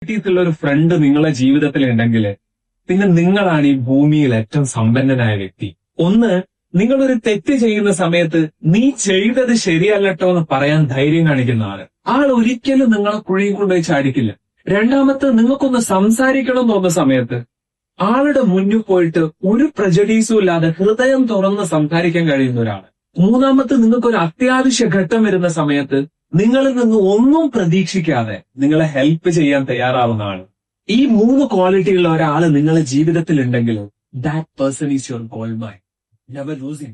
Qualities ഉള്ള ഒരു front നിങ്ങളെ ജീവിതത്തിൽ ഉണ്ടെങ്കിൽ പിന്നെ നിങ്ങളാണ് ഈ ഭൂമിയിൽ ഏറ്റവും സമ്പന്നനായ വ്യക്തി ഒന്ന് നിങ്ങളൊരു തെറ്റ് ചെയ്യുന്ന സമയത്ത് നീ ചെയ്തത് ശരിയല്ലട്ടോ എന്ന് പറയാൻ ധൈര്യം കാണിക്കുന്ന ആള് ആൾ ഒരിക്കലും നിങ്ങളെ കുഴിയിൽ കൊണ്ടുപോയി ചാടിക്കില്ല രണ്ടാമത്തെ നിങ്ങൾക്കൊന്ന് സംസാരിക്കണം എന്ന് തോന്നുന്ന സമയത്ത് ആളുടെ മുന്നിൽ പോയിട്ട് ഒരു പ്രജഡീസും ഇല്ലാതെ ഹൃദയം തുറന്ന് സംസാരിക്കാൻ കഴിയുന്ന ഒരാള് മൂന്നാമത്തെ നിങ്ങൾക്ക് ഒരു അത്യാവശ്യ ഘട്ടം വരുന്ന സമയത്ത് നിങ്ങളിൽ നിന്ന് ഒന്നും പ്രതീക്ഷിക്കാതെ നിങ്ങളെ ഹെൽപ്പ് ചെയ്യാൻ തയ്യാറാവുന്ന ആള് ഈ മൂന്ന് ക്വാളിറ്റിയുള്ള ഒരാള് നിങ്ങളെ ജീവിതത്തിൽ ഉണ്ടെങ്കിൽ that person is your goal my never losing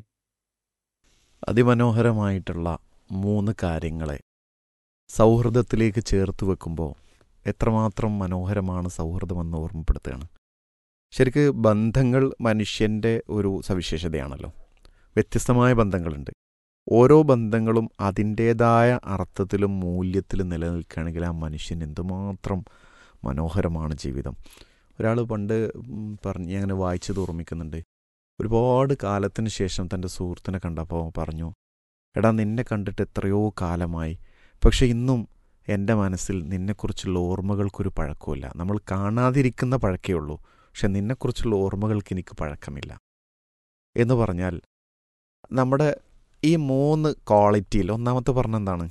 അതിമനോഹരമായിട്ടുള്ള മൂന്ന് കാര്യങ്ങളെ സൗഹൃദത്തിലേക്ക് ചേർത്ത് വെക്കുമ്പോൾ എത്രമാത്രം മനോഹരമാണ് സൗഹൃദമെന്ന് ഓർമ്മപ്പെടുത്തുകയാണ് ശരിക്ക് ബന്ധങ്ങൾ മനുഷ്യൻ്റെ ഒരു സവിശേഷതയാണല്ലോ വ്യത്യസ്തമായ ബന്ധങ്ങളുണ്ട് ഓരോ ബന്ധങ്ങളും അതിൻ്റേതായ അർത്ഥത്തിലും മൂല്യത്തിലും നിലനിൽക്കുകയാണെങ്കിൽ ആ മനുഷ്യൻ എന്തുമാത്രം മനോഹരമാണ് ജീവിതം ഒരാൾ പണ്ട് ഉം, പറഞ്ഞ് ഞാൻ അങ്ങനെ വായിച്ചത് ഓർമ്മിക്കുന്നുണ്ട് ഒരുപാട് കാലത്തിന് ശേഷം തൻ്റെ സുഹൃത്തിനെ കണ്ടപ്പോൾ പറഞ്ഞു എടാ നിന്നെ കണ്ടിട്ട് എത്രയോ കാലമായി പക്ഷെ ഇന്നും എൻ്റെ മനസ്സിൽ നിന്നെക്കുറിച്ചുള്ള ഓർമ്മകൾക്കൊരു പഴക്കമില്ല നമ്മൾ കാണാതിരിക്കുന്ന പഴക്കേ ഉള്ളൂ പക്ഷെ നിന്നെക്കുറിച്ചുള്ള ഓർമ്മകൾക്ക് എനിക്ക് പഴക്കമില്ല എന്ന് പറഞ്ഞാൽ നമ്മുടെ ഈ മൂന്ന് ക്വാളിറ്റിയിൽ ഒന്നാമത്തെ പറഞ്ഞ എന്താണ്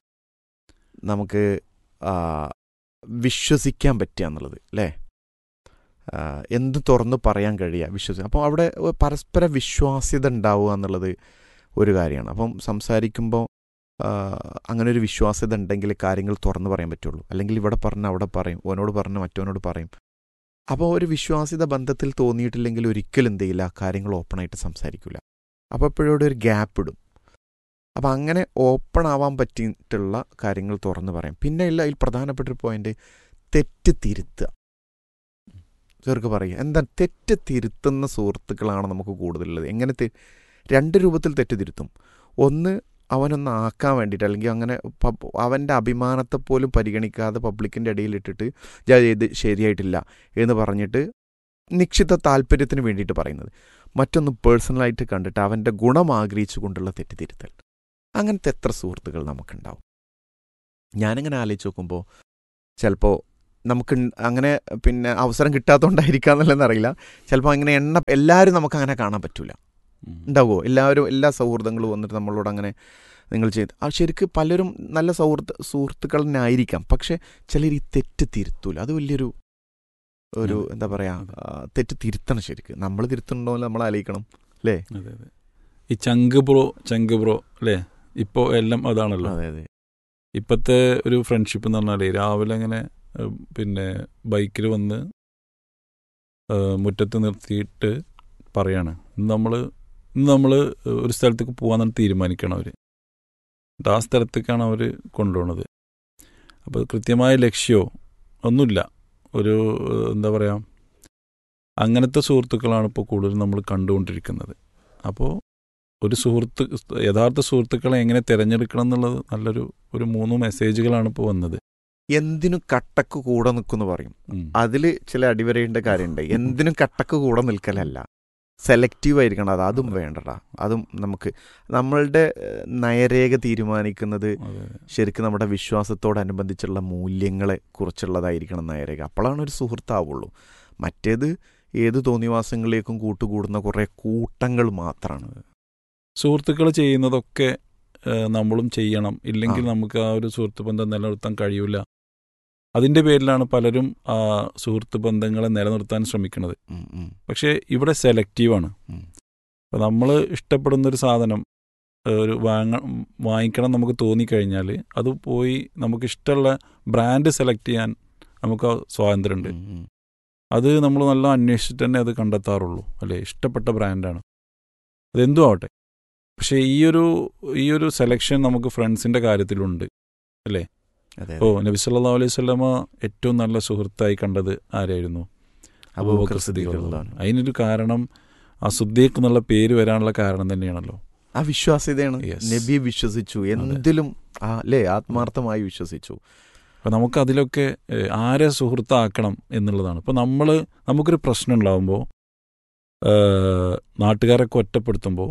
നമുക്ക് ആ, വിശ്വസിക്കാൻ പറ്റുക എന്നുള്ളത് അല്ലേ ആ, എന്ത് തുറന്ന് പറയാൻ കഴിയുക വിശ്വസി അപ്പോൾ അവിടെ പരസ്പര വിശ്വാസ്യത ഉണ്ടാവുക എന്നുള്ളത് ഒരു കാര്യമാണ് അപ്പം സംസാരിക്കുമ്പോൾ ആ, അങ്ങനെ ഒരു വിശ്വാസ്യത ഉണ്ടെങ്കിൽ കാര്യങ്ങൾ തുറന്ന് പറയാൻ പറ്റുള്ളൂ അല്ലെങ്കിൽ ഇവിടെ പറഞ്ഞ അവിടെ പറയും ഓനോട് പറഞ്ഞ മറ്റവനോട് പറയും അപ്പോൾ ഒരു വിശ്വാസ്യത ബന്ധത്തിൽ തോന്നിയിട്ടില്ലെങ്കിൽ ഒരിക്കലും എന്ത് ചെയ്യില്ല കാര്യങ്ങൾ ഓപ്പണായിട്ട് സംസാരിക്കില്ല അപ്പോൾ എപ്പോഴും ഒരു ഗ്യാപ്പ് ഇടും അപ്പോൾ അങ്ങനെ ഓപ്പൺ ആവാൻ പറ്റിയിട്ടുള്ള കാര്യങ്ങൾ തുറന്ന് പറയും പിന്നെ ഇല്ല അതിൽ പ്രധാനപ്പെട്ട ഒരു പോയിന്റ് തെറ്റ് തിരുത്തുക ചെറുക്ക് പറയുക എന്താ തെറ്റ് തിരുത്തുന്ന സുഹൃത്തുക്കളാണ് നമുക്ക് കൂടുതലുള്ളത് എങ്ങനെ തെ- രണ്ട് രൂപത്തിൽ തെറ്റ് തിരുത്തും ഒന്ന് അവനൊന്ന് ആക്കാൻ വേണ്ടിയിട്ട് അല്ലെങ്കിൽ അങ്ങനെ പബ്- അവൻ്റെ അഭിമാനത്തെ പോലും പരിഗണിക്കാതെ പബ്ലിക്കിൻ്റെ ഇടയിലിട്ടിട്ട് ഞാൻ ഇത് ശരിയായിട്ടില്ല എന്ന് പറഞ്ഞിട്ട് നിശ്ചിത താല്പര്യത്തിന് വേണ്ടിയിട്ട് പറയുന്നത് മറ്റൊന്ന് പേഴ്സണലായിട്ട് കണ്ടിട്ട് അവൻ്റെ ഗുണം ആഗ്രഹിച്ചു കൊണ്ടുള്ള തെറ്റിതിരുത്തൽ അങ്ങനത്തെ എത്ര സുഹൃത്തുക്കൾ നമുക്കുണ്ടാവും ഞാനിങ്ങനെ ആലോചിച്ച് നോക്കുമ്പോൾ ചിലപ്പോൾ നമുക്ക് ഇൺ- അങ്ങനെ പിന്നെ അവസരം കിട്ടാത്തതുകൊണ്ടായിരിക്കാം എന്നുള്ളതെന്ന് അറിയില്ല ചിലപ്പോൾ അങ്ങനെ എണ്ണ എല്ലാവരും നമുക്ക് അങ്ങനെ കാണാൻ പറ്റൂല ഉണ്ടാവുമോ എല്ലാവരും എല്ലാ സൗഹൃദങ്ങളും വന്നിട്ട് നമ്മളോട് അങ്ങനെ നിങ്ങൾ ചെയ്ത് ആ ശരിക്ക് പലരും നല്ല സൗഹൃദ സുഹൃത്തുക്കൾ തന്നെ ആയിരിക്കാം പക്ഷെ ചിലർ ഈ തെറ്റ് തിരുത്തൂല അത് വലിയൊരു ഒരു അതെ. എന്താ പറയാ അതെ. ആ, തെറ്റ് തിരുത്തണം ശരിക്ക് നമ്മൾ തിരുത്തണ്ടോ എന്ന് നമ്മൾ ആലോചിക്കണം അതെ അതെ ഈ ചങ്ക് ബ്രോ ചങ്ക് ബ്രോ അല്ലേ ഇപ്പോൾ എല്ലാം അതാണല്ലോ അതെ അതെ ഇപ്പോഴത്തെ ഒരു ഫ്രണ്ട്ഷിപ്പ് എന്ന് പറഞ്ഞാൽ രാവിലെ അങ്ങനെ ഏഹ്, പിന്നെ ബൈക്കിൽ വന്ന് ഏഹ്, മുറ്റത്ത് നിർത്തിയിട്ട് പറയാണ് ഇന്ന് നമ്മൾ ഇന്ന് നമ്മൾ ഒരു സ്ഥലത്തേക്ക് പോകാന്നാണ് തീരുമാനിക്കണം അവർ എന്നിട്ട് ആ സ്ഥലത്തേക്കാണ് അവർ കൊണ്ടുപോകുന്നത് അപ്പോൾ കൃത്യമായ ലക്ഷ്യമോ ഒന്നുമില്ല ഒരു ഏഹ്, എന്താ പറയുക അങ്ങനത്തെ സുഹൃത്തുക്കളാണ് ഇപ്പോൾ കൂടുതലും നമ്മൾ കണ്ടുകൊണ്ടിരിക്കുന്നത് അപ്പോൾ ഒരു സുഹൃത്ത് യഥാർത്ഥ സുഹൃത്തുക്കളെ എങ്ങനെ തിരഞ്ഞെടുക്കണം എന്നുള്ളത് നല്ലൊരു ഒരു മൂന്ന് മെസ്സേജുകളാണ് ഇപ്പോൾ വന്നത് എന്തിനും കട്ടക്ക് കൂടെ നിൽക്കുന്നു പറയും ഉം. അതിൽ ചില അടിവരേണ്ട കാര്യമുണ്ട് എന്തിനും കട്ടക്ക് കൂടെ നിൽക്കലല്ല സെലക്റ്റീവ് ആയിരിക്കണം അത് അതും വേണ്ടടാ അതും നമുക്ക് നമ്മളുടെ ഏഹ്, നയരേഖ തീരുമാനിക്കുന്നത് അതെ. ശരിക്കും നമ്മുടെ വിശ്വാസത്തോടനുബന്ധിച്ചുള്ള മൂല്യങ്ങളെ കുറിച്ചുള്ളതായിരിക്കണം നയരേഖ അപ്പോഴാണ് ഒരു സുഹൃത്താവുള്ളൂ മറ്റേത് ഏത് തോന്നിവാസങ്ങളിലേക്കും കൂട്ടുകൂടുന്ന കുറേ കൂട്ടങ്ങൾ മാത്രമാണ് സുഹൃത്തുക്കൾ ചെയ്യുന്നതൊക്കെ ഏഹ്, നമ്മളും ചെയ്യണം ഇല്ലെങ്കിൽ ആ. നമുക്ക് ആ ഒരു സുഹൃത്ത് ബന്ധം നിലനിർത്താൻ കഴിയില്ല അതിന്റെ പേരിലാണ് പലരും ആ സുഹൃത്ത് ബന്ധങ്ങളെ നിലനിർത്താൻ ശ്രമിക്കുന്നത് ഉം, ഉം, പക്ഷേ ഇവിടെ സെലക്റ്റീവാണ് ഉം. അപ്പോൾ നമ്മൾ ഇഷ്ടപ്പെടുന്ന ഒരു സാധനം ഏഹ്, ഒരു വാങ്ങ വാങ്ങിക്കണം നമുക്ക് തോന്നിക്കഴിഞ്ഞാൽ അത് പോയി നമുക്ക് ഇഷ്ടമുള്ള ബ്രാൻഡ് സെലക്ട് ചെയ്യാൻ നമുക്ക് ആ സ്വാതന്ത്ര്യമുണ്ട് ഉം, ഉം. അത് നമ്മൾ നല്ല അന്വേഷിച്ചിട്ട് തന്നെ അത് കണ്ടെത്താറുള്ളൂ അല്ലേ ഇഷ്ടപ്പെട്ട ബ്രാൻഡാണ് അതെന്തും ആവട്ടെ പക്ഷേ ഈ ഒരു ഈ ഒരു സെലക്ഷൻ നമുക്ക് ഫ്രണ്ട്സിന്റെ കാര്യത്തിലുണ്ട് അതെ ഓ നബി സല്ലല്ലാഹു അലൈഹി വസല്ലമ ഏറ്റവും നല്ല സുഹൃത്തായി കണ്ടത് ആരായിരുന്നു അബൂബക്കർ സിദ്ദീഖ് സിദ്ദീഖ് റളിയല്ലാഹു അൻഹു. അതിനൊരു കാരണം ആ സുദ്ദീഖ് എന്നുള്ള പേര് വരാനുള്ള കാരണം തന്നെയാണല്ലോ ആ വിശ്വാസ്യതയാണ് Yes. നബി വിശ്വസിച്ചു എന്തിലും ആ അല്ലേ ആത്മാർത്ഥമായി വിശ്വസിച്ചു അപ്പം നമുക്ക് അതിലൊക്കെ ഏഹ്, ആരെ സുഹൃത്താക്കണം എന്നുള്ളതാണ് ഇപ്പം നമ്മൾ നമുക്കൊരു പ്രശ്നം ഉണ്ടാകുമ്പോൾ നാട്ടുകാരൊക്കെ ഒറ്റപ്പെടുത്തുമ്പോൾ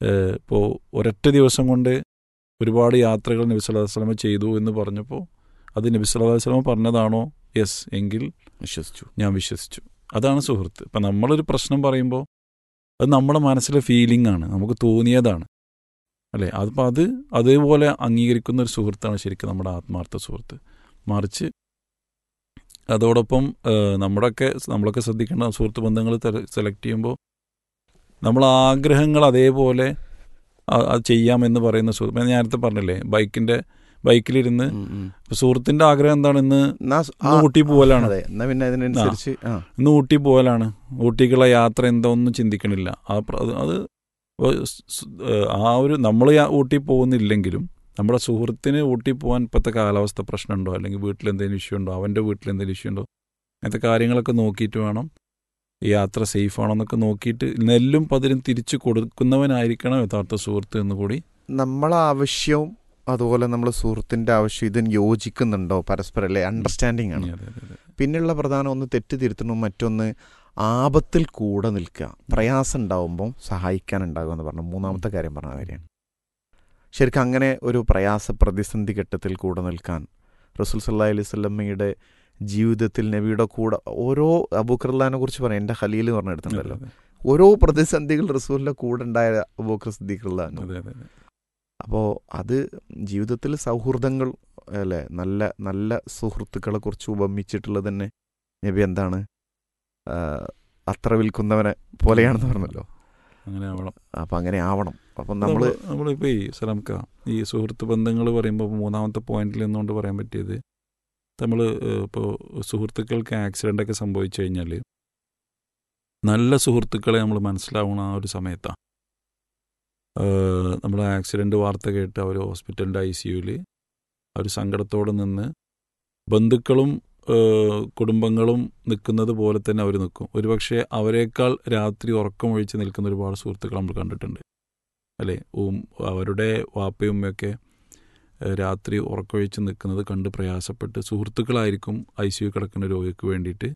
ഇപ്പോൾ ഒരൊറ്റ ദിവസം കൊണ്ട് ഒരുപാട് യാത്രകൾ നബി സല്ലല്ലാഹു അലൈഹി വസല്ലമ ചെയ്തു എന്ന് പറഞ്ഞപ്പോൾ അത് നബി സല്ലല്ലാഹു അലൈഹി വസല്ലം പറഞ്ഞതാണോ യെസ് എങ്കിൽ വിശ്വസിച്ചു ഞാൻ വിശ്വസിച്ചു അതാണ് സുഹൃത്ത് ഇപ്പം നമ്മളൊരു പ്രശ്നം പറയുമ്പോൾ അത് നമ്മുടെ മനസ്സിലെ ഫീലിംഗ് ആണ് നമുക്ക് തോന്നിയതാണ് അല്ലേ അതിപ്പോൾ അത് അതേപോലെ അംഗീകരിക്കുന്ന ഒരു സുഹൃത്താണ് ശരിക്കും നമ്മുടെ ആത്മാർത്ഥ സുഹൃത്ത് മറിച്ച് അതോടൊപ്പം ഏഹ്, നമ്മുടെയൊക്കെ നമ്മളൊക്കെ ശ്രദ്ധിക്കേണ്ട സുഹൃത്ത് ബന്ധങ്ങൾ സെലക്ട് ചെയ്യുമ്പോൾ നമ്മൾ ആഗ്രഹങ്ങൾ അതേപോലെ ആ- അത് ചെയ്യാമെന്ന് പറയുന്ന സുഹൃത്ത് ഞാൻ നേരത്തെ പറഞ്ഞില്ലേ ബൈക്കിൻ്റെ ബൈക്കിലിരുന്ന് ഉം, ഉം. ഇപ്പൊ സുഹൃത്തിന്റെ ആഗ്രഹം എന്താണ് ഇന്ന് എന്നാ സ്- ആ, ഇന്ന് ഊട്ടി പോകലാണ് അതെ എന്നാ പിന്നെ അതിനനുസരിച്ച് ആ ഇന്ന് ഊട്ടി പോകലാണ് ഊട്ടിക്കുള്ള യാത്ര എന്താണെന്നും ചിന്തിക്കണില്ല ആ പ്ര- അത് അത് സ് സ് ആ ഒരു നമ്മൾ ഊട്ടി പോകുന്നില്ലെങ്കിലും നമ്മുടെ സുഹൃത്തിന് ഊട്ടി പോകാൻ ഇപ്പോഴത്തെ കാലാവസ്ഥ പ്രശ്നമുണ്ടോ അല്ലെങ്കിൽ വീട്ടിൽ എന്തെങ്കിലും ഇഷ്യൂ ഉണ്ടോ അവൻ്റെ വീട്ടിൽ എന്തെങ്കിലും ഇഷ്യൂ ഉണ്ടോ അങ്ങനത്തെ കാര്യങ്ങളൊക്കെ നോക്കിയിട്ട് വേണം ഈ യാത്ര സേഫ് ആണോ എന്നൊക്കെ നോക്കിയിട്ട് നെല്ലും പതിരും തിരിച്ചു കൊടുക്കുന്നവനായിരിക്കണം യഥാർത്ഥ സുഹൃത്ത് എന്ന് കൂടി നമ്മളെ ആവശ്യവും അതുപോലെ നമ്മൾ സുഹൃത്തിന്റെ ആവശ്യം ഇതിന് യോജിക്കുന്നുണ്ടോ പരസ്പരം അല്ലേ അണ്ടർസ്റ്റാൻഡിങ് ആണ് അതെ, അതെ, അതെ. പിന്നെയുള്ള പ്രധാനം ഒന്ന് തെറ്റ് തിരുത്തണം മറ്റൊന്ന് ആപത്തിൽ കൂടെ നിൽക്കുക പ്രയാസം ഉണ്ടാവുമ്പോൾ സഹായിക്കാൻ ഉണ്ടാകുക എന്ന് പറഞ്ഞു മൂന്നാമത്തെ കാര്യം പറഞ്ഞ കാര്യമാണ് ശരിക്കും അങ്ങനെ ഒരു പ്രയാസ പ്രതിസന്ധി ഘട്ടത്തിൽ കൂടെ നിൽക്കാൻ റസൂൽ സല്ലാ അലൈഹി സ്വല്ലമ്മയുടെ ജീവിതത്തിൽ നബിയുടെ കൂടെ ഓരോ അബൂഖർലാനെ കുറിച്ച് പറയാം എൻ്റെ ഖലീൽ പറഞ്ഞെടുത്തിട്ടുണ്ടല്ലോ അതെ, ഓരോ പ്രതിസന്ധികൾ റസൂലിൻ്റെ കൂടെ ഉണ്ടായ അബൂഖർ സിദ്ദീഖുള്ളാനു അതെ, അതെ, അതെ. അപ്പോൾ അത് ജീവിതത്തിൽ സൗഹൃദങ്ങൾ അല്ലേ നല്ല നല്ല സുഹൃത്തുക്കളെ കുറിച്ച് ഉപമിച്ചിട്ടുള്ളത് തന്നെ നബി എന്താണ് ആ, അത്ര വിൽക്കുന്നവനെ പോലെയാണെന്ന് പറഞ്ഞല്ലോ അങ്ങനെ ആവണം അപ്പം അങ്ങനെ ആവണം അപ്പം നമ്മൾ നമ്മൾ നമ്മളിപ്പോൾ ഈ സലാംക്ക ഈ സുഹൃത്ത് ബന്ധങ്ങൾ പറയുമ്പോൾ മൂന്നാമത്തെ പോയിന്റിൽ നിന്നുകൊണ്ട് പറയാൻ പറ്റിയത് നമ്മൾ ഇപ്പോൾ സുഹൃത്തുക്കൾക്ക് ആക്സിഡൻ്റ് ഒക്കെ സംഭവിച്ചു കഴിഞ്ഞാൽ നല്ല സുഹൃത്തുക്കളെ നമ്മൾ മനസ്സിലാവണ ആ ഒരു സമയത്താണ് നമ്മൾ ആക്സിഡൻ്റ് വാർത്ത കേട്ട് അവർ ഹോസ്പിറ്റലിൻ്റെ ഐ സി യുവിൽ അവർ സങ്കടത്തോടെ നിന്ന് ബന്ധുക്കളും ഏഹ്, കുടുംബങ്ങളും നിൽക്കുന്നത് പോലെ തന്നെ അവർ നിൽക്കും ഒരുപക്ഷെ അവരെക്കാൾ രാത്രി ഉറക്കമൊഴിച്ച് നിൽക്കുന്ന ഒരുപാട് സുഹൃത്തുക്കൾ നമ്മൾ കണ്ടിട്ടുണ്ട് അല്ലേ ഉം അവരുടെ വാപ്പയും ഉമ്മയൊക്കെ ഏഹ്, രാത്രി ഉറക്കമൊഴിച്ച് നിൽക്കുന്നത് കണ്ട് പ്രയാസപ്പെട്ട് സുഹൃത്തുക്കളായിരിക്കും ഐ സി യു കിടക്കുന്ന രോഗിക്ക് വേണ്ടിയിട്ട്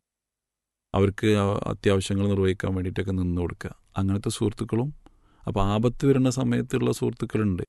അവർക്ക് ആ അത്യാവശ്യങ്ങൾ നിർവഹിക്കാൻ വേണ്ടിയിട്ടൊക്കെ നിന്ന് കൊടുക്കുക അങ്ങനത്തെ സുഹൃത്തുക്കളും അപ്പോൾ ആപത്ത് വരുന്ന സമയത്തുള്ള സുഹൃത്തുക്കളുണ്ട്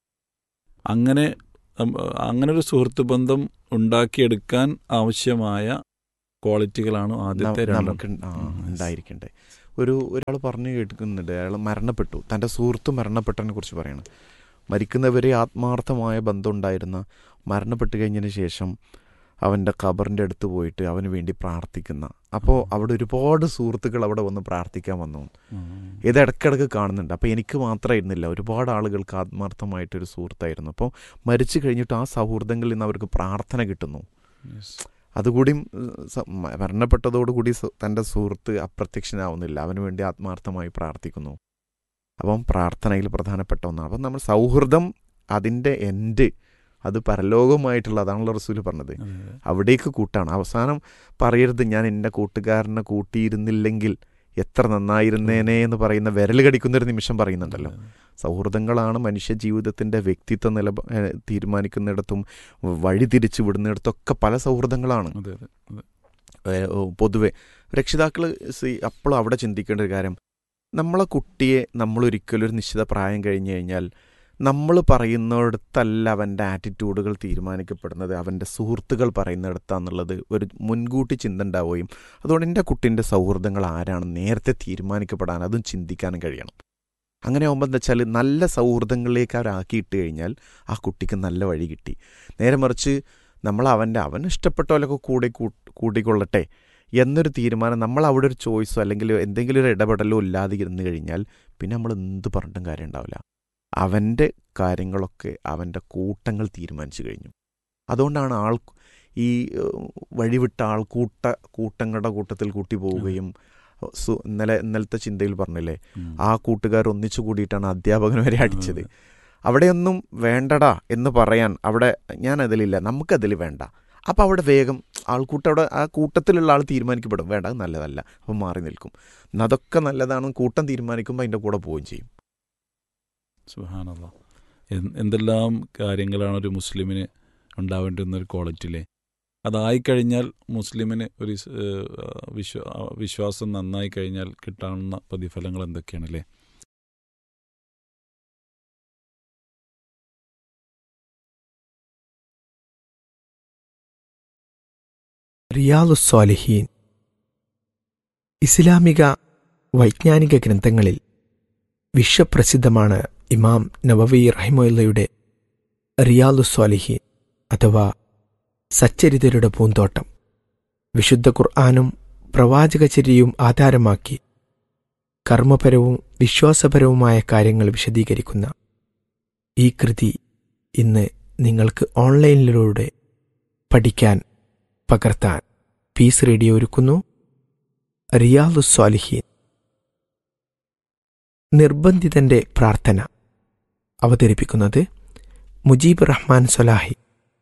അങ്ങനെ ഉം, അങ്ങനെ ഒരു സുഹൃത്ത് ബന്ധം ഉണ്ടാക്കിയെടുക്കാൻ ആവശ്യമായ ക്വാളിറ്റികളാണ് ആദ്യത്തെ രണ്ടെണ്ണം നമുക്ക് ആ, ഉം, yes. ഉണ്ടായിരിക്കണ്ടേ ഒരു ഒരാൾ പറഞ്ഞു കേൾക്കുന്നുണ്ട് അയാൾ മരണപ്പെട്ടു തൻ്റെ സുഹൃത്ത് മരണപ്പെട്ടതിനെ കുറിച്ച് പറയണം മരിക്കുന്നവരെ ആത്മാർത്ഥമായ ബന്ധം ഉണ്ടായിരുന്ന മരണപ്പെട്ട് കഴിഞ്ഞതിന് ശേഷം അവൻ്റെ ഖബറിൻ്റെ അടുത്ത് പോയിട്ട് അവന് വേണ്ടി പ്രാർത്ഥിക്കുന്ന അപ്പോൾ അവിടെ ഒരുപാട് സുഹൃത്തുക്കൾ അവിടെ വന്ന് പ്രാർത്ഥിക്കാൻ വന്നു ഉം. ഇത് ഇടയ്ക്കിടയ്ക്ക് കാണുന്നുണ്ട് അപ്പോൾ എനിക്ക് മാത്രമായിരുന്നില്ല ഒരുപാട് ആളുകൾക്ക് ആത്മാർത്ഥമായിട്ടൊരു സുഹൃത്തായിരുന്നു അപ്പോൾ മരിച്ചു കഴിഞ്ഞിട്ട് ആ സൗഹൃദങ്ങളിൽ നിന്ന് അവർക്ക് പ്രാർത്ഥന കിട്ടുന്നു Yes. അതുകൂടി മരണപ്പെട്ടതോടുകൂടി സു- തൻ്റെ സുഹൃത്ത് അപ്രത്യക്ഷനാവുന്നില്ല അവന് വേണ്ടി ആത്മാർത്ഥമായി പ്രാർത്ഥിക്കുന്നു അപ്പം പ്രാർത്ഥനയിൽ പ്രധാനപ്പെട്ട ഒന്നാണ് അപ്പം നമ്മൾ സൗഹൃദം അതിൻ്റെ എൻഡ് അത് പരലോകമായിട്ടുള്ള അതാണല്ലോ റസൂല് പറഞ്ഞത് അതെ, അതെ. അവിടേക്ക് കൂട്ടാണ് അവസാനം പറയരുത് ഞാൻ എൻ്റെ കൂട്ടുകാരനെ കൂട്ടിയിരുന്നില്ലെങ്കിൽ എത്ര നന്നായിരുന്നേനെ എന്ന് പറയുന്ന വിരൽ കടിക്കുന്നൊരു നിമിഷം പറയുന്നുണ്ടല്ലോ സൗഹൃദങ്ങളാണ് മനുഷ്യ ജീവിതത്തിൻ്റെ വ്യക്തിത്വ നില ഏഹ് തീരുമാനിക്കുന്നിടത്തും വഴി തിരിച്ചു വിടുന്നിടത്തൊക്കെ പല സൗഹൃദങ്ങളാണ് അതെ അതെ അതെ ഏഹ് ഓ, പൊതുവെ രക്ഷിതാക്കൾ അപ്പോഴും അവിടെ ചിന്തിക്കേണ്ട ഒരു കാര്യം നമ്മളെ കുട്ടിയെ നമ്മൾ ഒരിക്കലും ഒരു നിശ്ചിത പ്രായം കഴിഞ്ഞു കഴിഞ്ഞാൽ നമ്മൾ പറയുന്നിടത്തല്ല അവൻ്റെ ആറ്റിറ്റ്യൂഡുകൾ തീരുമാനിക്കപ്പെടുന്നത് അവൻ്റെ സുഹൃത്തുക്കൾ പറയുന്നിടത്താന്നുള്ളത് ഒരു മുൻകൂട്ടി ചിന്ത ഉണ്ടാവുകയും അതുകൊണ്ട് എൻ്റെ കുട്ടീൻ്റെ സൗഹൃദങ്ങൾ ആരാണ് നേരത്തെ തീരുമാനിക്കപ്പെടാൻ അതും ചിന്തിക്കാനും കഴിയണം അങ്ങനെ ആകുമ്പോൾ എന്താ വെച്ചാൽ നല്ല സൗഹൃദങ്ങളിലേക്ക് അവരാക്കിയിട്ട് കഴിഞ്ഞാൽ ആ കുട്ടിക്ക് നല്ല വഴി കിട്ടി നേരെ മറിച്ച് നമ്മൾ അവൻ്റെ അവൻ ഇഷ്ടപ്പെട്ടവരൊക്കെ കൂടെ കൂ- കൂട്ടിക്കൊള്ളട്ടെ എന്നൊരു തീരുമാനം നമ്മൾ അവിടെ ഒരു ചോയ്സോ അല്ലെങ്കിൽ എന്തെങ്കിലും ഒരു ഇടപെടലോ ഇല്ലാതെ ഇരുന്ന് കഴിഞ്ഞാൽ പിന്നെ നമ്മൾ എന്ത് പറഞ്ഞിട്ടും കാര്യം ഉണ്ടാവില്ല അവൻ്റെ കാര്യങ്ങളൊക്കെ അവൻ്റെ കൂട്ടങ്ങൾ തീരുമാനിച്ചു കഴിഞ്ഞു അതുകൊണ്ടാണ് ആൾ ഈ ഏഹ്, വഴിവിട്ട ആൾക്കൂട്ട കൂട്ടങ്ങളുടെ കൂട്ടത്തിൽ കൂട്ടി പോവുകയും സു ഇന്നലെ ഇന്നലത്തെ ചിന്തയിൽ പറഞ്ഞില്ലേ ഉം. ആ കൂട്ടുകാർ ഒന്നിച്ചു കൂടിയിട്ടാണ് അധ്യാപകൻ വരെ അടിച്ചത് അതെ. അവിടെയൊന്നും വേണ്ടടാ എന്ന് പറയാൻ അവിടെ ഞാൻ അതിലില്ല നമുക്കതിൽ വേണ്ട അപ്പം അവിടെ വേഗം ആൾക്കൂട്ടം അവിടെ ആ കൂട്ടത്തിലുള്ള ആൾ തീരുമാനിക്കപ്പെടും വേണ്ട അത് നല്ലതല്ല അപ്പം മാറി നിൽക്കും എന്നാ അതൊക്കെ നല്ലതാണെന്ന് കൂട്ടം തീരുമാനിക്കുമ്പോൾ അതിൻ്റെ കൂടെ പോവുകയും ചെയ്യും സുഹാനല്ല എന്തെല്ലാം കാര്യങ്ങളാണ് ഒരു മുസ്ലിമിന് ഉണ്ടാവേണ്ടുന്ന ഒരു ക്വാളിറ്റിയിലെ അതായിക്കഴിഞ്ഞാൽ മുസ്ലിമിന് ഒരു സ്- ഏഹ് വിശ്വ വിശ്വാസം നന്നായി കഴിഞ്ഞാൽ കിട്ടാവുന്ന പ്രതിഫലങ്ങൾ എന്തൊക്കെയാണല്ലേ റിയാലുസ്വാലിഹീൻ ഇസ്ലാമിക വൈജ്ഞാനിക ഗ്രന്ഥങ്ങളിൽ വിശ്വപ്രസിദ്ധമാണ് ഇമാം നവവി റഹിമുല്ലയുടെ റിയാലുസ്വാലിഹീൻ അഥവാ സച്ചരിതരുടെ പൂന്തോട്ടം വിശുദ്ധ ഖുർആാനും പ്രവാചകചര്യയും ആധാരമാക്കി കർമ്മപരവും വിശ്വാസപരവുമായ കാര്യങ്ങൾ വിശദീകരിക്കുന്ന ഈ കൃതി ഇന്ന് നിങ്ങൾക്ക് ഓൺലൈനിലൂടെ പഠിക്കാൻ പകർത്താൻ പീസ് റേഡിയോ ഒരുക്കുന്നു റിയാലുസ്വാലിഹീൻ നിർബന്ധിതന്റെ പ്രാർത്ഥന അവതരിപ്പിക്കുന്നത് മുജീബ് റഹ്മാൻ സൊലാഹി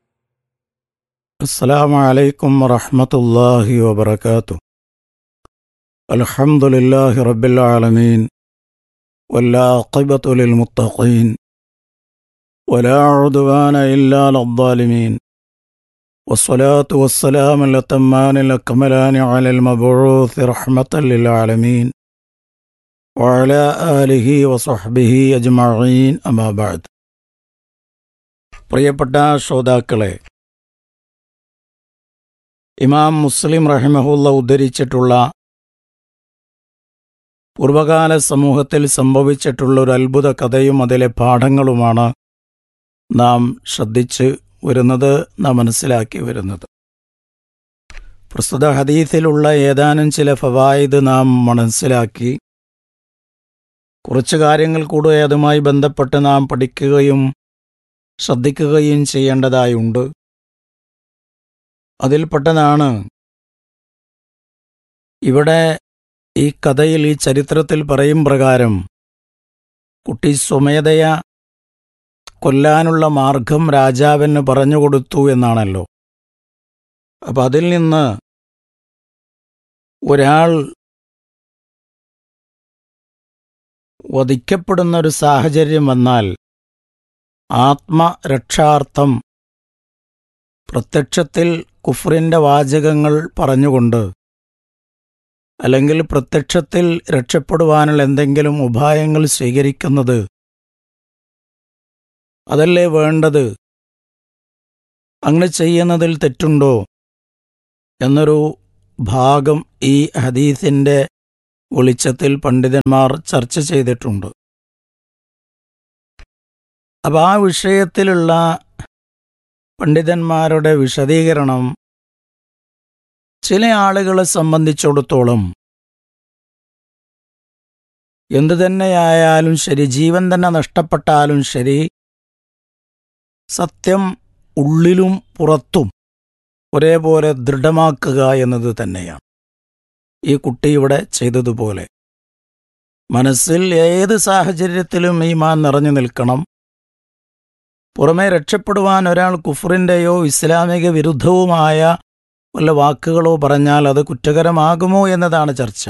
السلام عليكم ورحمة الله وبركاته الحمد لله رب العالمين والعاقبة للمتقين ولا عدوان إلا على الظالمين والصلاة والسلام الأتمان الأكملان على المبعوث رحمة للعالمين وعلى آله وصحبه أجمعين أما بعد പ്രിയപ്പെട്ട ശ്രോതാക്കളെ ഇമാം മുസ്ലിം റഹിമഹുല്ല ഉദ്ധരിച്ചിട്ടുള്ള പൂർവകാല സമൂഹത്തിൽ സംഭവിച്ചിട്ടുള്ള ഒരു അത്ഭുത കഥയും അതിലെ പാഠങ്ങളുമാണ് നാം ശ്രദ്ധിച്ച് വരുന്നത് നാം മനസ്സിലാക്കി വരുന്നത് പ്രസ്തുത ഹദീസിലുള്ള ഏതാനും ചില ഫവായിദ് നാം മനസ്സിലാക്കി കുറച്ച് കാര്യങ്ങൾ കൂടെ അതുമായി ബന്ധപ്പെട്ട് നാം പഠിക്കുകയും ശ്രദ്ധിക്കുകയും ചെയ്യേണ്ടതായുണ്ട് അതിൽപ്പെട്ടതാണ് ഇവിടെ ഈ കഥയിൽ ഈ ചരിത്രത്തിൽ പറയും പ്രകാരം കുട്ടി സ്വമേധയ കൊല്ലാനുള്ള മാർഗം രാജാവിന് പറഞ്ഞുകൊടുത്തു എന്നാണല്ലോ അപ്പം അതിൽ നിന്ന് ഒരാൾ വധിക്കപ്പെടുന്ന ഒരു സാഹചര്യം വന്നാൽ ആത്മരക്ഷാർത്ഥം പ്രത്യക്ഷത്തിൽ കുഫറിന്റെ വാചകങ്ങൾ പറഞ്ഞുകൊണ്ട് അല്ലെങ്കിൽ പ്രത്യക്ഷത്തിൽ രക്ഷപ്പെടുവാനുള്ള എന്തെങ്കിലും ഉപായങ്ങൾ സ്വീകരിക്കുന്നത് അതല്ലേ വേണ്ടത് അങ്ങനെ ചെയ്യുന്നതിൽ തെറ്റുണ്ടോ എന്നൊരു ഭാഗം ഈ ഹദീസിന്റെ വെളിച്ചത്തിൽ പണ്ഡിതന്മാർ ചർച്ച ചെയ്തിട്ടുണ്ട് അപ്പം ആ വിഷയത്തിലുള്ള പണ്ഡിതന്മാരുടെ വിശദീകരണം ചില ആളുകളെ സംബന്ധിച്ചിടത്തോളം എന്തു തന്നെയായാലും ശരി ജീവൻ തന്നെ നഷ്ടപ്പെട്ടാലും ശരി സത്യം ഉള്ളിലും പുറത്തും ഒരേപോലെ ദൃഢമാക്കുക എന്നത് തന്നെയാണ് ഈ കുട്ടി ഇവിടെ ചെയ്തതുപോലെ മനസ്സിൽ ഏത് സാഹചര്യത്തിലും ഈ മാൻ നിറഞ്ഞു നിൽക്കണം പുറമെ രക്ഷപ്പെടുവാൻ ഒരാൾ കുഫറിൻ്റെയോ ഇസ്ലാമിക വിരുദ്ധവുമായ വല്ല വാക്കുകളോ പറഞ്ഞാൽ അത് കുറ്റകരമാകുമോ എന്നതാണ് ചർച്ച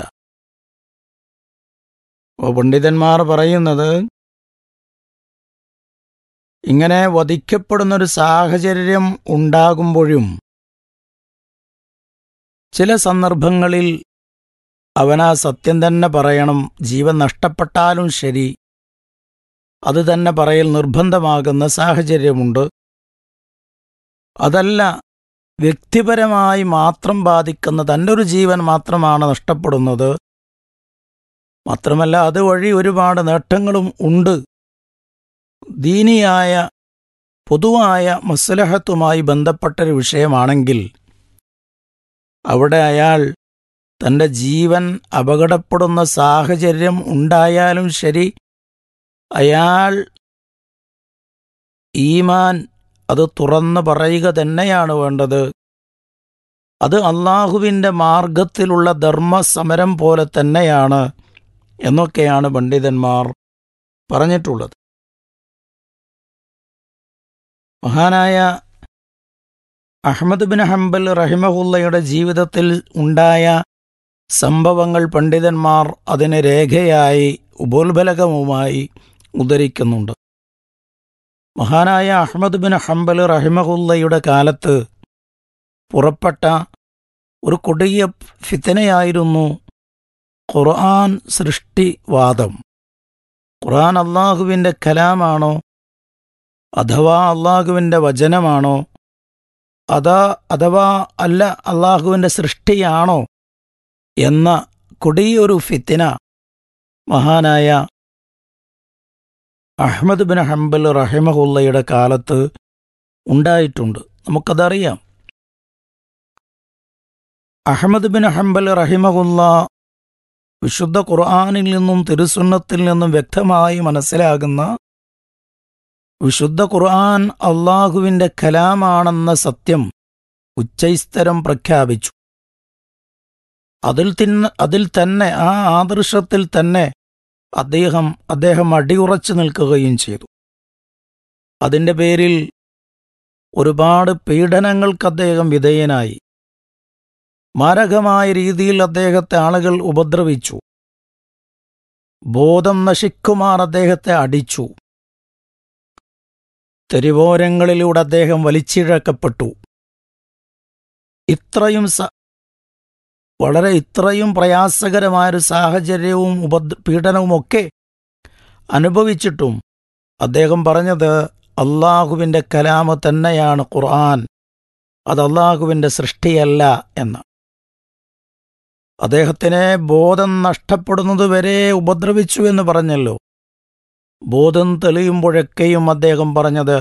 അപ്പോൾ പണ്ഡിതന്മാർ പറയുന്നത് ഇങ്ങനെ വധിക്കപ്പെടുന്നൊരു സാഹചര്യം ഉണ്ടാകുമ്പോഴും ചില സന്ദർഭങ്ങളിൽ അവനാ സത്യം തന്നെ പറയണം ജീവൻ നഷ്ടപ്പെട്ടാലും ശരി അത് തന്നെ പറയൽ നിർബന്ധമാകുന്ന സാഹചര്യമുണ്ട് അതല്ല വ്യക്തിപരമായി മാത്രം ബാധിക്കുന്ന തൻ്റെ ഒരു ജീവൻ മാത്രമാണ് നഷ്ടപ്പെടുന്നത് മാത്രമല്ല അതുവഴി ഒരുപാട് നേട്ടങ്ങളും ഉണ്ട് ദീനിയായ പൊതുവായ മസ്ലഹത്തുമായി ബന്ധപ്പെട്ടൊരു വിഷയമാണെങ്കിൽ അവിടെ അയാൾ തൻ്റെ ജീവൻ അപകടപ്പെടുന്ന സാഹചര്യം ഉണ്ടായാലും ശരി അയാൾ ഈമാൻ അത് തുറന്നു പറയുക തന്നെയാണ് വേണ്ടത് അത് അള്ളാഹുവിൻ്റെ മാർഗത്തിലുള്ള ധർമ്മസമരം പോലെ തന്നെയാണ് എന്നൊക്കെയാണ് പണ്ഡിതന്മാർ പറഞ്ഞിട്ടുള്ളത് മഹാനായ അഹമ്മദ് ബിൻ ഹംബൽ റഹിമഹുല്ലയുടെ ജീവിതത്തിൽ ഉണ്ടായ സംഭവങ്ങൾ പണ്ഡിതന്മാർ അതിന് രേഖയായി ഉപോത്ബലകവുമായി ഉദ്ധരിക്കുന്നുണ്ട് മഹാനായ അഹമ്മദ് ബിൻ ഹംബൽ റഹിമഹുല്ലയുടെ കാലത്ത് പുറപ്പെട്ട ഒരു കൊടിയ ഫിത്തനയായിരുന്നു ഖുർആൻ സൃഷ്ടിവാദം ഖുർആൻ അള്ളാഹുവിൻ്റെ കലാമാണോ അഥവാ അള്ളാഹുവിൻ്റെ വചനമാണോ അതാ അഥവാ അല്ല അള്ളാഹുവിൻ്റെ സൃഷ്ടിയാണോ എന്ന കൊടിയൊരു ഫിത്തിന മഹാനായ അഹ്മദ് ബിൻ ഹംബൽ റഹിമഹുല്ലയുടെ കാലത്ത് ഉണ്ടായിട്ടുണ്ട് നമുക്കതറിയാം അഹമ്മദ് ബിൻ ഹംബൽ റഹിമഹുല്ല വിശുദ്ധ ഖുർആാനിൽ നിന്നും തിരുസുന്നത്തിൽ നിന്നും വ്യക്തമായി മനസ്സിലാകുന്ന വിശുദ്ധ ഖുർആൻ അള്ളാഹുവിൻ്റെ കലാമാണെന്ന സത്യം ഉച്ചൈസ്തരം പ്രഖ്യാപിച്ചു അതിൽ തിന്ന അതിൽ തന്നെ ആ ആദർശത്തിൽ തന്നെ അദ്ദേഹം അദ്ദേഹം അടിയുറച്ചു നിൽക്കുകയും ചെയ്തു അതിൻ്റെ പേരിൽ ഒരുപാട് പീഡനങ്ങൾക്ക് അദ്ദേഹം വിധേയനായി മാരകമായ രീതിയിൽ അദ്ദേഹത്തെ ആളുകൾ ഉപദ്രവിച്ചു ബോധം നശിക്കുമാർ അദ്ദേഹത്തെ അടിച്ചു തെരുവോരങ്ങളിലൂടെ അദ്ദേഹം വലിച്ചിഴക്കപ്പെട്ടു ഇത്രയും സ വളരെ ഇത്രയും പ്രയാസകരമായൊരു സാഹചര്യവും ഉപദ് പീഡനവുമൊക്കെ അനുഭവിച്ചിട്ടും അദ്ദേഹം പറഞ്ഞത് അള്ളാഹുവിൻ്റെ കലാമ് തന്നെയാണ് ഖുർആൻ അത് അള്ളാഹുവിൻ്റെ സൃഷ്ടിയല്ല എന്ന് അദ്ദേഹത്തിനെ ബോധം നഷ്ടപ്പെടുന്നതുവരെ ഉപദ്രവിച്ചു എന്ന് പറഞ്ഞല്ലോ ബോധം തെളിയുമ്പോഴൊക്കെയും അദ്ദേഹം പറഞ്ഞത്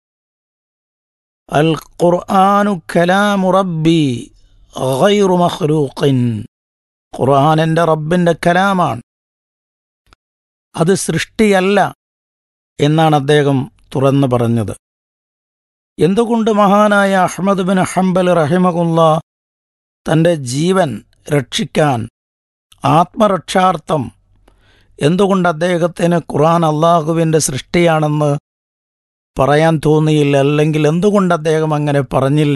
അൽ ഖുർആാനു കലാമു റബ്ബി ഗൈറു മഖ്ലൂഖിൻ ഖുർആൻ എൻ്റെ റബ്ബിൻ്റെ കലാമാണ് അത് സൃഷ്ടിയല്ല എന്നാണ് അദ്ദേഹം തുറന്നു പറഞ്ഞത് എന്തുകൊണ്ട് മഹാനായ അഹമ്മദ് ബിൻ ഹംബൽ റഹിമകുല്ല തൻ്റെ ജീവൻ രക്ഷിക്കാൻ ആത്മരക്ഷാർത്ഥം എന്തുകൊണ്ട് അദ്ദേഹത്തിന് ഖുർആൻ അള്ളാഹുവിൻ്റെ സൃഷ്ടിയാണെന്ന് പറയാൻ തോന്നിയില്ല അല്ലെങ്കിൽ എന്തുകൊണ്ട് അദ്ദേഹം അങ്ങനെ പറഞ്ഞില്ല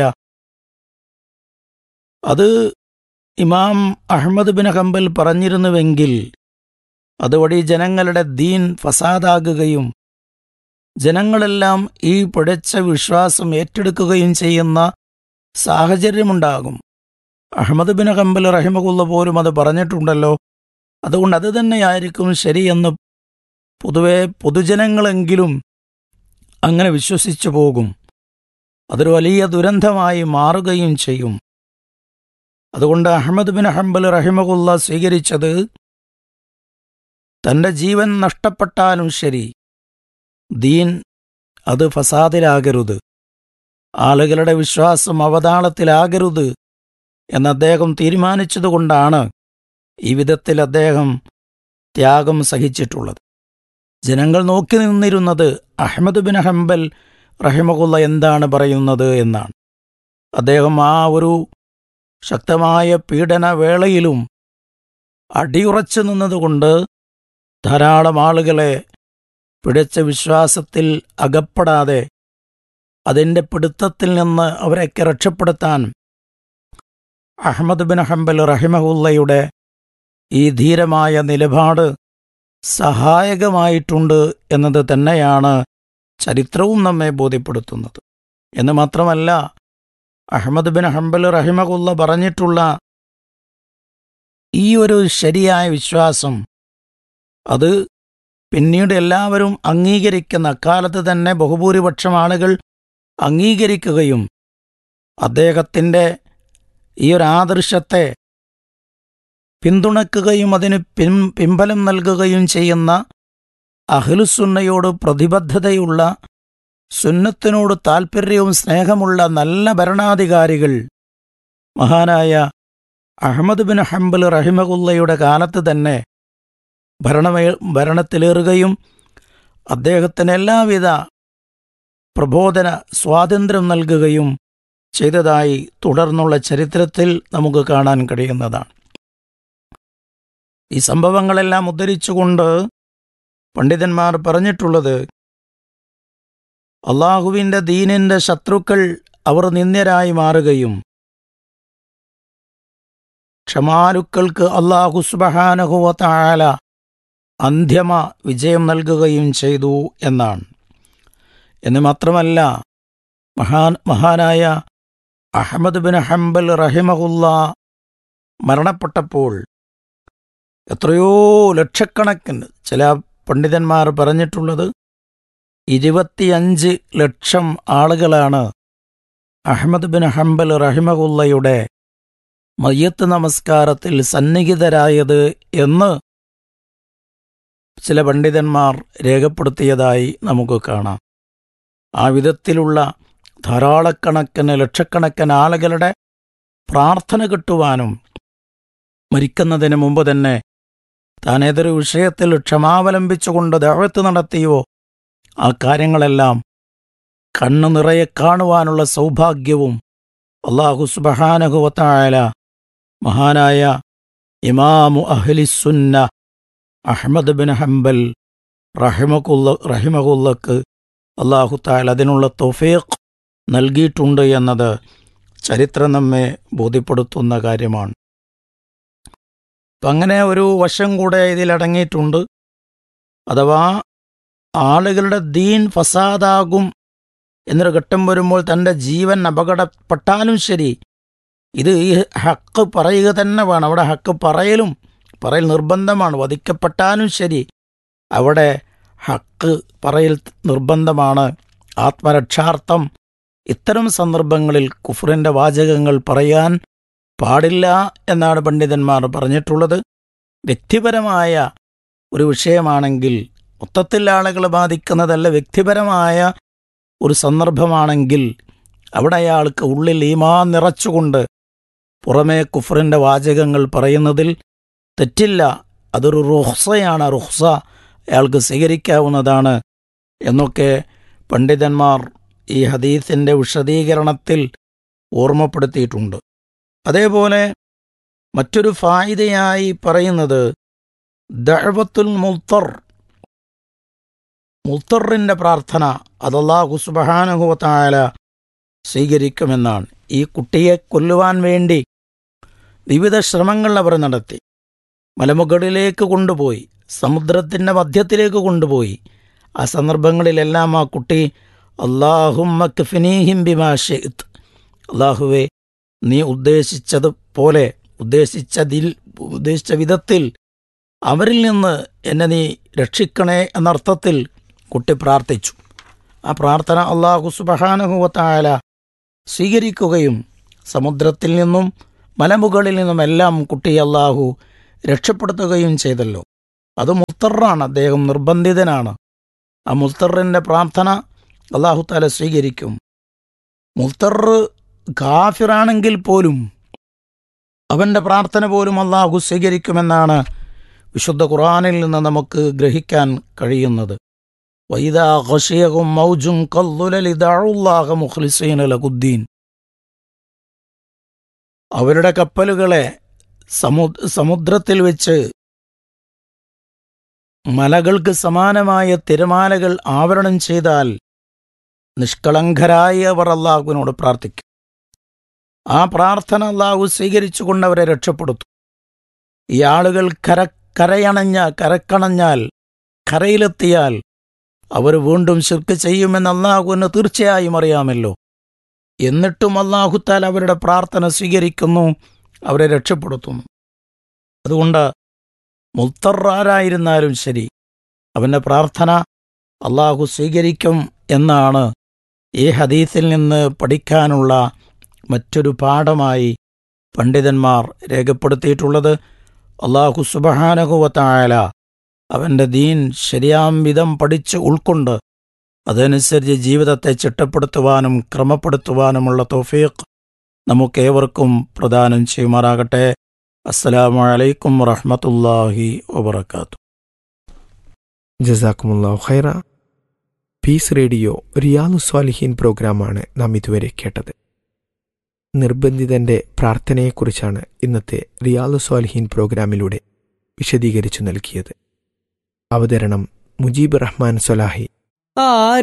അത് ഇമാം അഹമ്മദ് ബിൻ ഹംബൽ പറഞ്ഞിരുന്നുവെങ്കിൽ അതുവഴി ജനങ്ങളുടെ ദീൻ ഫസാദാകുകയും ജനങ്ങളെല്ലാം ഈ പിഴച്ച വിശ്വാസം ഏറ്റെടുക്കുകയും ചെയ്യുന്ന സാഹചര്യമുണ്ടാകും അഹമ്മദ് ബിൻ ഹംബൽ റഹിമകുള്ള പോലും അത് പറഞ്ഞിട്ടുണ്ടല്ലോ അതുകൊണ്ട് അത് തന്നെയായിരിക്കും ശരിയെന്ന് പൊതുവെ പൊതുജനങ്ങളെങ്കിലും അങ്ങനെ വിശ്വസിച്ചു പോകും അതൊരു വലിയ ദുരന്തമായി മാറുകയും ചെയ്യും അതുകൊണ്ട് അഹമ്മദ് ബിൻ ഹംബൽ റഹിമകുല്ല സ്വീകരിച്ചത് തന്റെ ജീവൻ നഷ്ടപ്പെട്ടാലും ശരി ദീൻ അത് ഫസാദിലാകരുത് ആളുകളുടെ വിശ്വാസം അവതാളത്തിലാകരുത് എന്ന് അദ്ദേഹം തീരുമാനിച്ചതുകൊണ്ടാണ് ഈ വിധത്തിൽ അദ്ദേഹം ത്യാഗം സഹിച്ചിട്ടുള്ളത് ജനങ്ങൾ നോക്കി നിന്നിരുന്നത് അഹമ്മദ് ബിൻ ഹംബൽ റഹിമകുല്ല എന്താണ് പറയുന്നത് എന്നാണ് അദ്ദേഹം ആ ഒരു ശക്തമായ പീഡനവേളയിലും അടിയുറച്ചു നിന്നതുകൊണ്ട് ധാരാളം ആളുകളെ പിടിച്ച വിശ്വാസത്തിൽ അകപ്പെടാതെ അതിൻ്റെ പിടുത്തത്തിൽ നിന്ന് അവരെയൊക്കെ രക്ഷപ്പെടുത്താൻ അഹമ്മദ് ബിൻ ഹംബൽ റഹിമഹുല്ലയുടെ ഈ ധീരമായ നിലപാട് സഹായകമായിട്ടുണ്ട് എന്നത് തന്നെയാണ് ചരിത്രവും നമ്മെ ബോധ്യപ്പെടുത്തുന്നത് എന്ന് മാത്രമല്ല അഹമ്മദ് ബിൻ ഹംബൽ റഹിമഹുല്ല പറഞ്ഞിട്ടുള്ള ഈ ഒരു ശരിയായ വിശ്വാസം അത് പിന്നീട് എല്ലാവരും അംഗീകരിക്കുന്ന അക്കാലത്ത് തന്നെ ബഹുഭൂരിപക്ഷം ആളുകൾ അംഗീകരിക്കുകയും അദ്ദേഹത്തിൻ്റെ ഈ ഒരു ആദർശത്തെ പിന്തുണക്കുകയും അതിന് പിൻ പിൻബലം നൽകുകയും ചെയ്യുന്ന അഹ്ലുസുന്നയോട് പ്രതിബദ്ധതയുള്ള സുന്നത്തിനോട് താൽപ്പര്യവും സ്നേഹമുള്ള നല്ല ഭരണാധികാരികൾ മഹാനായ അഹമ്മദ് ബിൻ ഹംബൽ റഹിമകുല്ലയുടെ കാലത്ത് തന്നെ ഭരണമേ ഭരണത്തിലേറുകയും അദ്ദേഹത്തിന് എല്ലാവിധ പ്രബോധന സ്വാതന്ത്ര്യം നൽകുകയും ചെയ്തതായി തുടർന്നുള്ള ചരിത്രത്തിൽ നമുക്ക് കാണാൻ കഴിയുന്നതാണ് ഈ സംഭവങ്ങളെല്ലാം ഉദ്ധരിച്ചുകൊണ്ട് പണ്ഡിതന്മാർ പറഞ്ഞിട്ടുള്ളത് അള്ളാഹുവിൻ്റെ ദീനിൻ്റെ ശത്രുക്കൾ അവർ നിന്ദ്യരായി മാറുകയും ക്ഷമാലുക്കൾക്ക് അള്ളാഹു സുബഹാനഹുവ താല അന്ധ്യമ വിജയം നൽകുകയും ചെയ്തു എന്നാണ് എന്ന് മാത്രമല്ല മഹാൻ മഹാനായ അഹമ്മദ് ബിൻ ഹംബൽ റഹിമഹുല്ല മരണപ്പെട്ടപ്പോൾ എത്രയോ ലക്ഷക്കണക്കിന് ചില പണ്ഡിതന്മാർ പറഞ്ഞിട്ടുള്ളത് ഇരുപത്തിയഞ്ച് ലക്ഷം ആളുകളാണ് അഹമ്മദ് ബിൻ ഹംബൽ റഹിമകുല്ലയുടെ മയ്യത്ത് നമസ്കാരത്തിൽ സന്നിഹിതരായത് എന്ന് ചില പണ്ഡിതന്മാർ രേഖപ്പെടുത്തിയതായി നമുക്ക് കാണാം ആ വിധത്തിലുള്ള ധാരാളക്കണക്കിന് ലക്ഷക്കണക്കിന് ആളുകളുടെ പ്രാർത്ഥന കിട്ടുവാനും മരിക്കുന്നതിന് മുമ്പ് തന്നെ താൻ ഏതൊരു വിഷയത്തിൽ ക്ഷമാവലംബിച്ചുകൊണ്ട് ദഴത്ത് നടത്തിയോ ആ കാര്യങ്ങളെല്ലാം കണ്ണു നിറയെ കാണുവാനുള്ള സൗഭാഗ്യവും അള്ളാഹു സുബഹാനഹുവത്തായ മഹാനായ ഇമാമു അഹ്ലിസുന്ന അഹ്മദ് ബിൻ ഹംബൽ റഹിമകുല്ല റഹിമകുല്ലക്ക് അള്ളാഹു താൽ അതിനുള്ള തൗഫീഖ് നൽകിയിട്ടുണ്ട് എന്നത് ചരിത്രം നമ്മെ ബോധ്യപ്പെടുത്തുന്ന കാര്യമാണ് അപ്പം അങ്ങനെ ഒരു വശം കൂടെ ഇതിലടങ്ങിയിട്ടുണ്ട് അഥവാ ആളുകളുടെ ദീൻ ഫസാദാകും എന്നൊരു ഘട്ടം വരുമ്പോൾ തൻ്റെ ജീവൻ അപകടപ്പെട്ടാലും ശരി ഇത് ഈ ഹക്ക് പറയുക തന്നെ വേണം അവിടെ ഹക്ക് പറയലും പറയൽ നിർബന്ധമാണ് വധിക്കപ്പെട്ടാലും ശരി അവിടെ ഹക്ക് പറയൽ നിർബന്ധമാണ് ആത്മരക്ഷാർത്ഥം ഇത്തരം സന്ദർഭങ്ങളിൽ കുഫറിൻ്റെ വാചകങ്ങൾ പറയാൻ പാടില്ല എന്നാണ് പണ്ഡിതന്മാർ പറഞ്ഞിട്ടുള്ളത് വ്യക്തിപരമായ ഒരു വിഷയമാണെങ്കിൽ മൊത്തത്തിൽ ആളുകളെ ബാധിക്കുന്നതല്ല വ്യക്തിപരമായ ഒരു സന്ദർഭമാണെങ്കിൽ അവിടെ അയാൾക്ക് ഉള്ളിൽ ഈമാൻ നിറച്ചുകൊണ്ട് പുറമേ കുഫറിൻ്റെ വാചകങ്ങൾ പറയുന്നതിൽ തെറ്റില്ല അതൊരു റുഹ്സയാണ് റുഹ്സ അയാൾക്ക് സ്വീകരിക്കാവുന്നതാണ് എന്നൊക്കെ പണ്ഡിതന്മാർ ഈ ഹദീസിൻ്റെ വിശദീകരണത്തിൽ ഓർമ്മപ്പെടുത്തിയിട്ടുണ്ട് അതേപോലെ മറ്റൊരു ഫായിദയായി പറയുന്നത് ദഅവത്തുൽ മുൽത്തർ മുൽത്തറിൻ്റെ പ്രാർത്ഥന അതല്ലാഹു സുബഹാനുഭവത്തായ സ്വീകരിക്കുമെന്നാണ് ഈ കുട്ടിയെ കൊല്ലുവാൻ വേണ്ടി വിവിധ ശ്രമങ്ങൾ അവർ നടത്തി മലമുകളിലേക്ക് കൊണ്ടുപോയി സമുദ്രത്തിൻ്റെ മധ്യത്തിലേക്ക് കൊണ്ടുപോയി ആ സന്ദർഭങ്ങളിലെല്ലാം ആ കുട്ടി അള്ളാഹും ബിമാഷെത്ത് അള്ളാഹുവെ നീ ഉദ്ദേശിച്ചതുപോലെ ഉദ്ദേശിച്ചതിൽ ഉദ്ദേശിച്ച വിധത്തിൽ അവരിൽ നിന്ന് എന്നെ നീ രക്ഷിക്കണേ എന്നർത്ഥത്തിൽ കുട്ടി പ്രാർത്ഥിച്ചു ആ പ്രാർത്ഥന അള്ളാഹു സുബഹാനുഭവത്തായ സ്വീകരിക്കുകയും സമുദ്രത്തിൽ നിന്നും മലമുകളിൽ നിന്നുമെല്ലാം കുട്ടി അള്ളാഹു രക്ഷപ്പെടുത്തുകയും ചെയ്തല്ലോ അത് മുത്തറാണ് അദ്ദേഹം നിർബന്ധിതനാണ് ആ മുത്തറിൻ്റെ പ്രാർത്ഥന അള്ളാഹു താല സ്വീകരിക്കും മുത്തർ കാഫിറാണെങ്കിൽ പോലും അവൻ്റെ പ്രാർത്ഥന പോലും അള്ളാഹു സ്വീകരിക്കുമെന്നാണ് വിശുദ്ധ ഖുറാനിൽ നിന്ന് നമുക്ക് ഗ്രഹിക്കാൻ കഴിയുന്നത് വൈദാ ഖശിയഹും മൗജും കല്ലുലലി ദഅഉല്ലാഹ മുഖ്ലിസീന ലഹുദ്ദീൻ അവരുടെ കപ്പലുകളെ സമു സമുദ്രത്തിൽ വെച്ച് മലകൾക്ക് സമാനമായ തിരമാലകൾ ആവരണം ചെയ്താൽ നിഷ്കളങ്കരായി അവർ അള്ളാഹുവിനോട് പ്രാർത്ഥിക്കും ആ പ്രാർത്ഥന അള്ളാഹു സ്വീകരിച്ചുകൊണ്ട് അവരെ രക്ഷപ്പെടുത്തും ഈ ആളുകൾ കര കരയണഞ്ഞ കരക്കണഞ്ഞാൽ കരയിലെത്തിയാൽ അവർ വീണ്ടും ശിർക്ക് ചെയ്യുമെന്ന് അള്ളാഹുവിന് തീർച്ചയായും അറിയാമല്ലോ എന്നിട്ടും അള്ളാഹുത്താൽ അവരുടെ പ്രാർത്ഥന സ്വീകരിക്കുന്നു അവരെ രക്ഷപ്പെടുത്തുന്നു അതുകൊണ്ട് മുത്തറാരായിരുന്നാലും ശരി അവൻ്റെ പ്രാർത്ഥന അള്ളാഹു സ്വീകരിക്കും എന്നാണ് ഈ ഹദീസിൽ നിന്ന് പഠിക്കാനുള്ള മറ്റൊരു പാഠമായി പണ്ഡിതന്മാർ രേഖപ്പെടുത്തിയിട്ടുള്ളത് അള്ളാഹു സുബഹാനഹുവത്തായാല അവൻ്റെ ദീൻ ശരിയാം വിധം പഠിച്ച് ഉൾക്കൊണ്ട് അതനുസരിച്ച് ജീവിതത്തെ ചിട്ടപ്പെടുത്തുവാനും ക്രമപ്പെടുത്തുവാനുമുള്ള തൗഫീഖ് നമുക്കേവർക്കും പ്രദാനം ചെയ്യുമാറാകട്ടെ അസ്സലാമു അലൈക്കും വറഹ്മത്തുള്ളാഹി വബറകാതുഹു ജസാക്കുമുല്ലാഹു ഖൈറ പീസ് റേഡിയോ റിയാലു സ്വാലിഹീൻ പ്രോഗ്രാമാണ് നാം ഇതുവരെ കേട്ടത് നിർബന്ധിതന്റെ പ്രാർത്ഥനയെക്കുറിച്ചാണ് ഇന്നത്തെ റിയാലു സ്വാലിഹീൻ പ്രോഗ്രാമിലൂടെ വിശദീകരിച്ചു നൽകിയത് അവതരണം മുജീബ് റഹ്മാൻ സൊലാഹി ആരെ